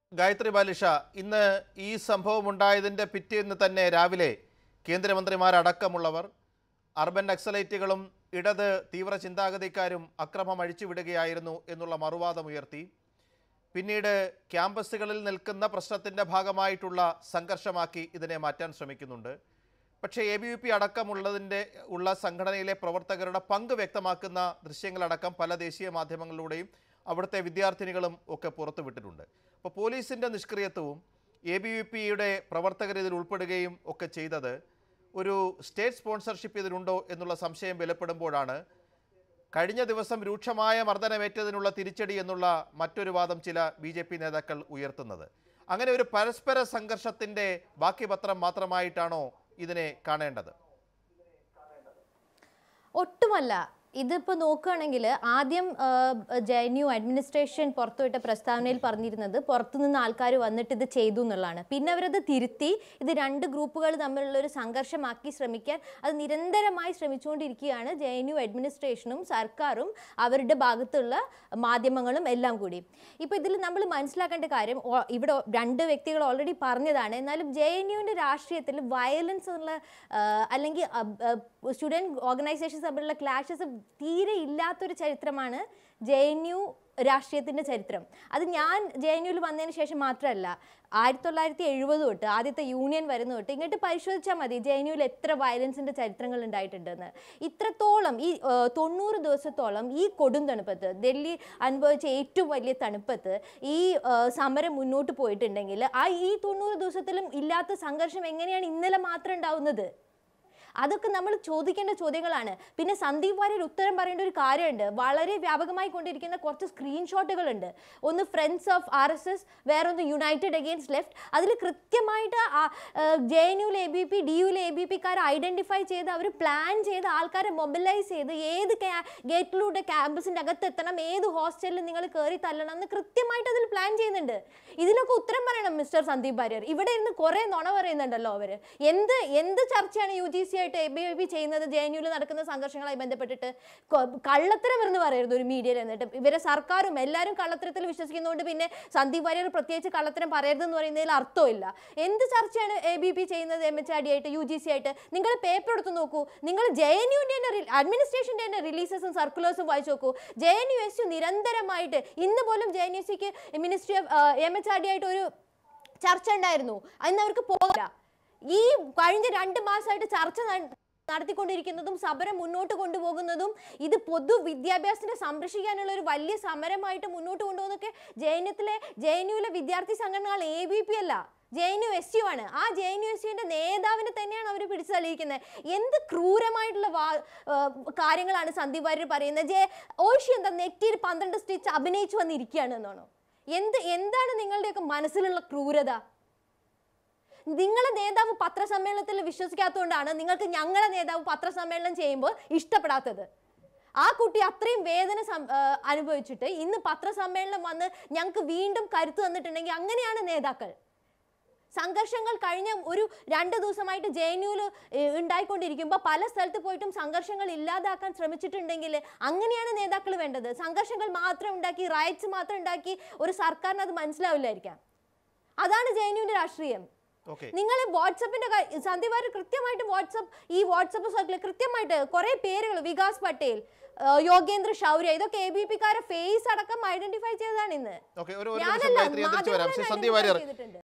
ഗായത്രി ബാലിഷ ഇന്ന് ഈ സംഭവം ഉണ്ടായതിൻ്റെ പിറ്റേന്ന് തന്നെ രാവിലെ കേന്ദ്രമന്ത്രിമാരടക്കമുള്ളവർ അർബൻ നക്സലൈറ്റുകളും ഇടത് തീവ്ര ചിന്താഗതിക്കാരും അക്രമം അഴിച്ചുവിടുകയായിരുന്നു എന്നുള്ള മറുവാദം ഉയർത്തി പിന്നീട് ക്യാമ്പസുകളിൽ നിൽക്കുന്ന പ്രശ്നത്തിൻ്റെ ഭാഗമായിട്ടുള്ള സംഘർഷമാക്കി ഇതിനെ മാറ്റാൻ ശ്രമിക്കുന്നുണ്ട് പക്ഷേ എ ബി വി പി അടക്കമുള്ളതിൻ്റെ ഉള്ള സംഘടനയിലെ പ്രവർത്തകരുടെ പങ്ക് വ്യക്തമാക്കുന്ന ദൃശ്യങ്ങളടക്കം പല ദേശീയ മാധ്യമങ്ങളിലൂടെയും അവിടുത്തെ വിദ്യാർത്ഥിനികളും ഒക്കെ പുറത്തുവിട്ടിട്ടുണ്ട് അപ്പോൾ പോലീസിൻ്റെ നിഷ്ക്രിയത്വവും എ ബി വി പിയുടെ പ്രവർത്തകർ ഇതിൽ ഉൾപ്പെടുകയും ഒക്കെ ചെയ്തത് ഒരു സ്റ്റേറ്റ് സ്പോൺസർഷിപ്പ് ഇതിനുണ്ടോ എന്നുള്ള സംശയം ബലപ്പെടുമ്പോഴാണ് കഴിഞ്ഞ ദിവസം രൂക്ഷമായ മർദ്ദനമേറ്റതിനുള്ള തിരിച്ചടി എന്നുള്ള മറ്റൊരു വാദം ചില ബി ജെ പി നേതാക്കൾ ഉയർത്തുന്നത് അങ്ങനെ ഒരു പരസ്പര സംഘർഷത്തിൻ്റെ ബാക്കി പത്രം മാത്രമായിട്ടാണോ ഇതിനെ കാണേണ്ടത് ഒട്ടുമല്ല ഇതിപ്പോൾ നോക്കുകയാണെങ്കിൽ ആദ്യം ജെ എൻ യു അഡ്മിനിസ്ട്രേഷൻ പുറത്തുവിട്ട പ്രസ്താവനയിൽ പറഞ്ഞിരുന്നത് പുറത്തുനിന്ന് ആൾക്കാർ വന്നിട്ട് ഇത് ചെയ്തു എന്നുള്ളതാണ് പിന്നെ അവരത് തിരുത്തി ഇത് രണ്ട് ഗ്രൂപ്പുകൾ തമ്മിലുള്ള ഒരു സംഘർഷമാക്കി ശ്രമിക്കാൻ അത് നിരന്തരമായി ശ്രമിച്ചുകൊണ്ടിരിക്കുകയാണ് ജെ എൻ യു അഡ്മിനിസ്ട്രേഷനും സർക്കാരും അവരുടെ ഭാഗത്തുള്ള മാധ്യമങ്ങളും എല്ലാം കൂടി ഇപ്പോൾ ഇതിൽ നമ്മൾ മനസ്സിലാക്കേണ്ട കാര്യം ഓ- ഇവിടെ രണ്ട് വ്യക്തികൾ ഓൾറെഡി പറഞ്ഞതാണ് എന്നാലും ജെ എൻ യുവിൻ്റെ രാഷ്ട്രീയത്തിൽ വയലൻസ് എന്നുള്ള ആ, അല്ലെങ്കിൽ സ്റ്റുഡൻറ് ഓർഗനൈസേഷൻസ് തമ്മിലുള്ള ക്ലാഷസ് തീരെ ഇല്ലാത്തൊരു ചരിത്രമാണ് ജെ എൻ യു രാഷ്ട്രീയത്തിൻ്റെ ചരിത്രം അത് ഞാൻ ജെ എൻ യുവിൽ വന്നതിന് ശേഷം മാത്രമല്ല ആയിരത്തി തൊള്ളായിരത്തി എഴുപത് തൊട്ട് ആദ്യത്തെ യൂണിയൻ വരുന്ന തൊട്ട് ഇങ്ങോട്ട് പരിശോധിച്ചാൽ മതി ജെ എൻ യുവിൽ എത്ര വയലൻസിൻ്റെ ചരിത്രങ്ങൾ ഉണ്ടായിട്ടുണ്ടെന്ന് ഇത്രത്തോളം ഈ ആ, തൊണ്ണൂറ് ദിവസത്തോളം ഈ കൊടും തണുപ്പത്ത് ഡൽഹി അനുഭവിച്ച ഏറ്റവും വലിയ തണുപ്പത്ത് ഈ ആ, സമരം മുന്നോട്ട് പോയിട്ടുണ്ടെങ്കിൽ ആ ഈ തൊണ്ണൂറ് ദിവസത്തിലും ഇല്ലാത്ത സംഘർഷം എങ്ങനെയാണ് ഇന്നലെ മാത്രം ഉണ്ടാവുന്നത് അതൊക്കെ നമ്മൾ ചോദിക്കേണ്ട ചോദ്യങ്ങളാണ് പിന്നെ സന്ദീപ് വാര്യർ ഉത്തരം പറയേണ്ട ഒരു കാര്യമുണ്ട് വളരെ വ്യാപകമായി കൊണ്ടിരിക്കുന്ന കുറച്ച് സ്ക്രീൻഷോട്ടുകളുണ്ട് ഒന്ന് friends of R S S വേറൊന്ന് യുണൈറ്റഡ് അഗെയിൻസ്റ്റ് ലെഫ്റ്റ് അതിൽ കൃത്യമായിട്ട് ജെ എൻ യുലെ എ ബി പി ഡി യുലെ എ ബി പിക്കാരെ ഐഡന്റിഫൈ ചെയ്ത് അവർ പ്ലാൻ ചെയ്ത് ആൾക്കാരെ മൊബിലൈസ് ചെയ്ത് ഏത് ഗേറ്റിലൂടെ ക്യാമ്പസിൻ്റെ അകത്തെത്തണം ഏത് ഹോസ്റ്റലിൽ നിങ്ങൾ കയറി തല്ലണം എന്ന് കൃത്യമായിട്ട് അതിൽ പ്ലാൻ ചെയ്യുന്നുണ്ട് ഇതിനൊക്കെ ഉത്തരം പറയണം മിസ്റ്റർ സന്ദീപ് വാര്യർ ഇവിടെ ഇരുന്ന് കുറേ നുണ പറയുന്നുണ്ടല്ലോ അവർ എന്ത് എന്ത് ചർച്ചയാണ് യു ജി സി ആയിട്ട് എ ബി ബി ചെയ്യുന്നത് ജെ എൻ യുവിൽ നടക്കുന്ന സംഘർഷങ്ങളുമായി ബന്ധപ്പെട്ടിട്ട് കൊ- കള്ളത്തരം എന്ന് പറയരുത് ഒരു മീഡിയയിൽ എന്നിട്ട് ഇവരെ സർക്കാരും എല്ലാവരും കള്ളത്തരത്തിൽ വിശ്വസിക്കുന്നതുകൊണ്ട് പിന്നെ സന്ദീപ് വാര്യർ പ്രത്യേകിച്ച് കള്ളത്തരം പറയരുതെന്ന് പറയുന്നതിൽ അർത്ഥമില്ല എന്ത് ചർച്ചയാണ് എ ബി പി ചെയ്യുന്നത് എം എച്ച് ആർ ഡി ആയിട്ട് യു ജി സി ആയിട്ട് നിങ്ങൾ പേപ്പർ എടുത്ത് നോക്കൂ നിങ്ങൾ ജെ എൻ യുവിൻ്റെ തന്നെ അഡ്മിനിസ്ട്രേഷൻ്റെ തന്നെ റിലീസസും സർക്കുലേഴ്സും വായിച്ചു നോക്കൂ J N U S U നിരന്തരമായിട്ട് ഇന്ന് പോലും ജെ എൻ യു സിക്ക് ministry of M H R D ആയിട്ട് ഒരു ചർച്ച ഉണ്ടായിരുന്നു അന്ന് അവർക്ക് പോരാ ഈ കഴിഞ്ഞ രണ്ട് മാസമായിട്ട് ചർച്ച ന- നടത്തിക്കൊണ്ടിരിക്കുന്നതും സമരം മുന്നോട്ട് കൊണ്ടുപോകുന്നതും ഇത് പൊതു വിദ്യാഭ്യാസത്തിനെ സംരക്ഷിക്കാനുള്ള ഒരു വലിയ സമരമായിട്ട് മുന്നോട്ട് കൊണ്ടുപോകുന്നതൊക്കെ ജൈനത്തിലെ ജെ എൻ യുവിലെ വിദ്യാർത്ഥി സംഘടനകൾ എ ബി പി അല്ല J N U S U ആണ് ആ ജെ എൻ യു എസ് യുവിന്റെ നേതാവിനെ തന്നെയാണ് അവർ പിടിച്ചു തള്ളിയിരിക്കുന്നത് എന്ത് ക്രൂരമായിട്ടുള്ള വാ ആ, കാര്യങ്ങളാണ് സന്ദീപ് വാര്യർ പറയുന്നത് ജെ ഓഷി എന്താ നെറ്റിയിൽ പന്ത്രണ്ട് സ്റ്റിച്ച് അഭിനയിച്ചു വന്നിരിക്കുകയാണ് എന്നാണോ എന്ത് എന്താണ് നിങ്ങളുടെയൊക്കെ മനസ്സിലുള്ള ക്രൂരത നിങ്ങളെ നേതാവ് പത്രസമ്മേളനത്തിൽ വിശ്വസിക്കാത്തതുകൊണ്ടാണ് നിങ്ങൾക്ക് ഞങ്ങളെ നേതാവ് പത്രസമ്മേളനം ചെയ്യുമ്പോൾ ഇഷ്ടപ്പെടാത്തത് ആ കുട്ടി അത്രയും വേദന സം- ആ, അനുഭവിച്ചിട്ട് ഇന്ന് പത്രസമ്മേളനം വന്ന് ഞങ്ങൾക്ക് വീണ്ടും കരുത്ത് തന്നിട്ടുണ്ടെങ്കിൽ അങ്ങനെയാണ് നേതാക്കൾ സംഘർഷങ്ങൾ കഴിഞ്ഞ ഒരു രണ്ട് ദിവസമായിട്ട് ജെ എൻ യുവിൽ ഉണ്ടായിക്കൊണ്ടിരിക്കുമ്പോൾ പല സ്ഥലത്ത് പോയിട്ടും സംഘർഷങ്ങൾ ഇല്ലാതാക്കാൻ ശ്രമിച്ചിട്ടുണ്ടെങ്കിൽ അങ്ങനെയാണ് നേതാക്കൾ വേണ്ടത് സംഘർഷങ്ങൾ മാത്രം ഉണ്ടാക്കി റൈറ്റ്സ് മാത്രം ഉണ്ടാക്കി ഒരു സർക്കാരിന് അത് മനസ്സിലാവില്ലായിരിക്കാം അതാണ് ജെ എൻ യുവിൻ്റെ രാഷ്ട്രീയം ഓക്കെ നിങ്ങൾ വാട്സപ്പിന്റെ സന്ദീപ് വാര്യർ കൃത്യമായിട്ട് വാട്സപ്പ് ഈ വാട്സപ്പ് സർക്കിൾ കൃത്യമായിട്ട് കുറെ പേരുകൾ വികാസ് പട്ടേൽ ആ, യോഗേന്ദ്ര ശൗര്യ ഇതൊക്കെ എ ബി പിക്കാരെ ഫേസ് അടക്കം ഐഡന്റിഫൈ ചെയ്തതാണ് ഇന്ന് ഓക്കെ ഒരു ഒരു നിമിഷം ഞാനല്ല ഗായത്രി ഞാൻ തിരിച്ചു വരാം ശ്രീ മാധ്യമങ്ങളെ സന്ദീപ് വാര്യർ identify ചെയ്തിട്ടുണ്ട്.